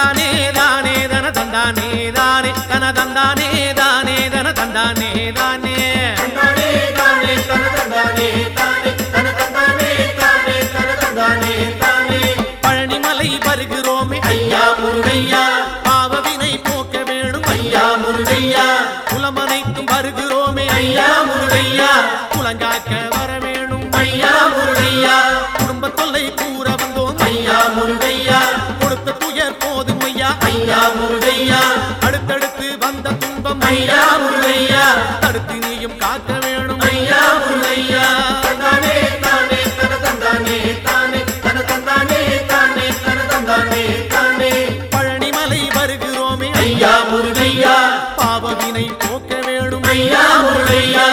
தந்தானே தானே தன தந்தானே தானே தன தந்தானே தானே தன தந்தானே தானே தந்தானே தானே தன தந்தானே தானே தன தந்தானே தானே தன தந்தானே தானே பழனிமலை வருகிறோமே ஐயா முருகையா பாவவினை போக்க வேணும் ஐயா முருகையா குலமனைத்தும் வருகிறோமே ஐயா முருகையா குலங்காக்க வர வேணும் ஐயா முருகையா குடும்ப தொல்லை கூற வந்தோம் ஐயா முருகையா கொடுத்த துயர் போதும் ஐயா ஐயா முருகையா அடுத்தடுத்து வந்த துன்பம் ஐயா முருகையா தடுத்து நீயும் காக்க வேணும் ஐயா முருகையா தந்தானே தானே தன தந்தானே தானே தன தந்தானே தானே தன தந்தானே தானே பழனிமலை வருகிறோமே ஐயா முருகையா பாவவினை போக்க வேணும் ஐயா முருகையா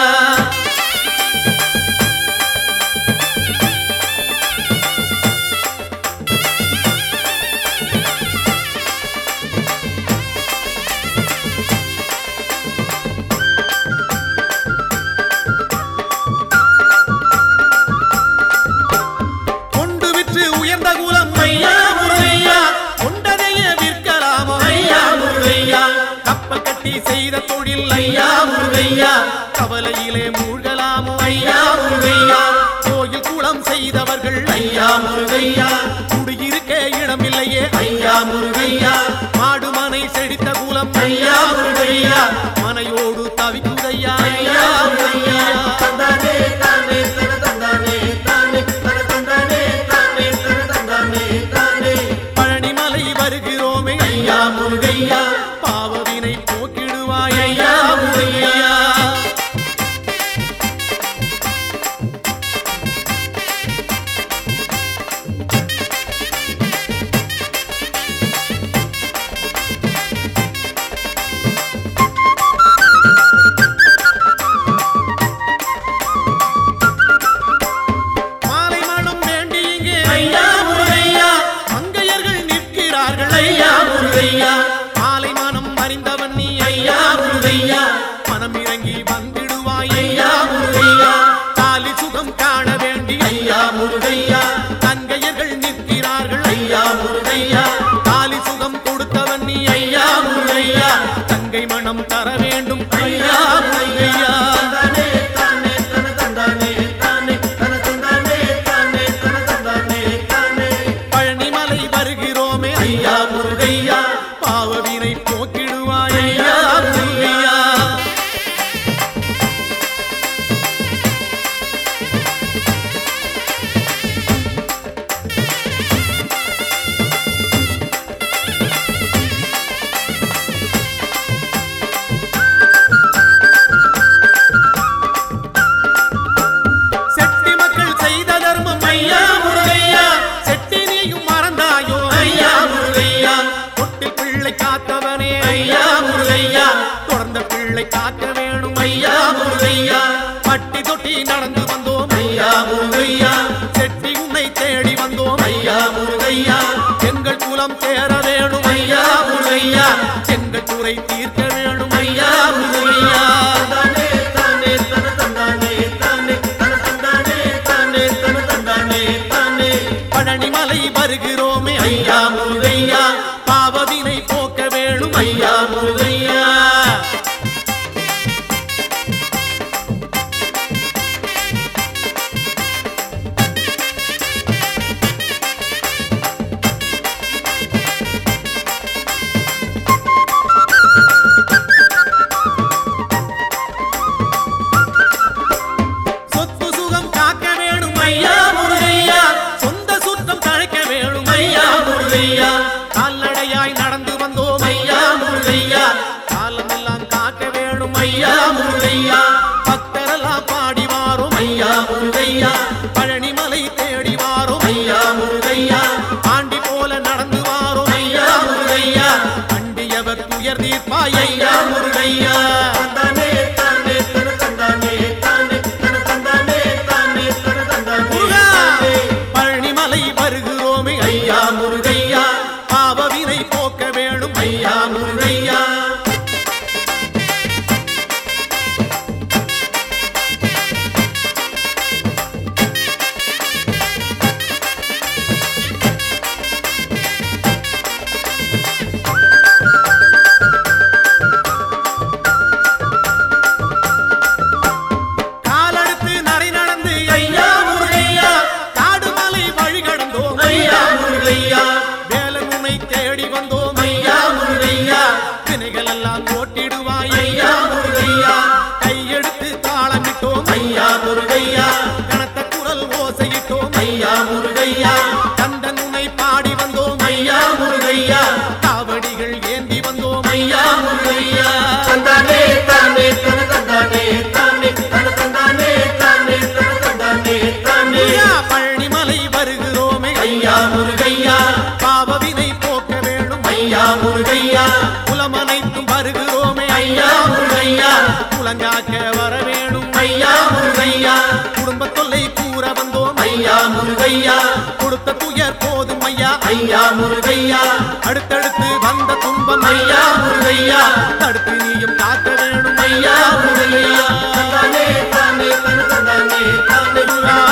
கொண்டு விற்று உயர்ந்த குலம் ஐயா முருகையா கொண்டதைய விற்கலாமோ ஐயா முருகையா கப்பல் கட்டி செய்த தொழில் ஐயா முருகையா கவலையிலே மூழ்கலாமோ ஐயா முருகையா கோயில் குளம் செய்தவர்கள் ஐயா முருகையா குடியிருக்க இடமில்லையே ஐயா முருகையா மாடுமனை செழித்த குலம் ஐயா முருகையா மனையோடு தவிக்குதையா ஐயா முருகையா தந்தானே தானே தன தந்தானே தானே தன தந்தானே தானே தன தந்தானே தானே பழனிமலை வருகிறோமே ஐயா முருகையா பாவவினை போக்கிடுவாய் ஐயா முருகையா மாலை மனம் வேண்டி இங்கே ஐயா முருகையா மங்கையர்கள் நிற்கிறார்கள் ஐயா முருகையா மாலை மனம் அறிந்தவன் நீ ஐயா முருகையா மனம் இறங்கி வந்திடுவாய் ஐயா முருகையா தாலி சுகம் காண வேண்டி ஐயா முருகையா தங்கையர்கள் நிற்கிறார்கள் ஐயா முருகையா தாலி சுகம் கொடுத்தவன் நீ ஐயா முருகையா தங்கை மனம் தர வேண்டும் ஐயா முருகையா தந்தானே தானே தன தந்தானே தானே தன தந்தானே தானே தன தந்தானே தானே பழனிமலை வருகிறோமே ஐயா முருகையா பாவவினை போக்கிடுவாய் ஐயா முருகையா செட்டி மக்கள் செய்த தர்மம் ஐயா முருகையா செட்டி நீயும் மறந்தாயோ ஐயா முருகையா தொட்டில் பிள்ளை காத்தவனே ஐயா முருகையா தொடர்ந்த பிள்ளை காக்க வேணும் ஐயா முருகையா பட்டி தொட்டி நடந்து வந்தோம் ஐயா முருகையா செட்டி உன்னை தேடி வந்தோம் ஐயா முருகையா எங்கள் குலம் சேர வேணும் ஐயா முருகையா எங்கள் குறை தீர்க்க வேணும் ஐயா முருகையா தானே தானே தன தந்தானே தானே தன தந்தானே தானே தன தந்தானே தானே பழனிமலை வருகிறோமே ஐயா முருகையா பாவவினை போக்க வேணும் ஐயா முருகையா சொத்து சுகம் காக்க வேணும் ஐயா முருகையா சொந்த சுத்தம் தழைக்க வேணும் ஐயா முருகையா கால்நடையாய் நடந்து வந்தோம் ஐயா முருகையா காலமெல்லாம் காக்க வேணும் ஐயா முருகையா பக்தரெல்லாம் பாடி வாரும் ஐயா முருகையா பழனிமலை தேடி வாரும் ஐயா முருகையா ஆண்டி போல நடந்து வாரும் ஐயா முருகையா அண்டியவர் துயர் தீர்ப்பாய் ஐயா முருகையா தந்தானே தானே தன தந்தானே தானே தன தந்தானே தானே தன தந்தானே முருகா! தானே. பழனிமலை வருகிறோமே ஐயா முருகையா பாவவினை போக்க வேணும் ஐயா முருகையா ஐயா முருகையா வேலன் உன்னை தேடி வந்தோம் ஐயா முருகையா வினைகள் எல்லாம் ஓட்டிடுவாய் ஐயா முருகையா கையெடுத்து தாளமிட்டோம் ஐயா முருகையா கனத்த குரல் ஓசையிட்டோம் ஐயா முருகையா கந்தன் உன்னை பாடி வந்தோம் ஐயா முருகையா காவடிகள் ஏந்தி வந்தோம் ஐயா முருகையா தந்தானே தானே தன தந்தானே தானே தன தந்தானே தானே தன தந்தானே தானே ஐயா பழனிமலை வருகிறோமே ஐயா முருகையா பாவவினை போக்க வேணும் ஐயா முருகையா குலமனைத்தும் வருகிறோமே ஐயா முருகையா குலங்காக்க வர வேணும் ஐயா முருகையா குடும்ப தொல்லை கூற வந்தோம் ஐயா முருகையா கொடுத்த துயர் போதும் ஐயா ஐயா முருகையா அடுத்தடுத்து வந்த துன்பம் ஐயா முருகையா தடுத்து நீயும் காக்க வேணும் ஐயா முருகையா தந்தானே தானே தன தந்தானே தானே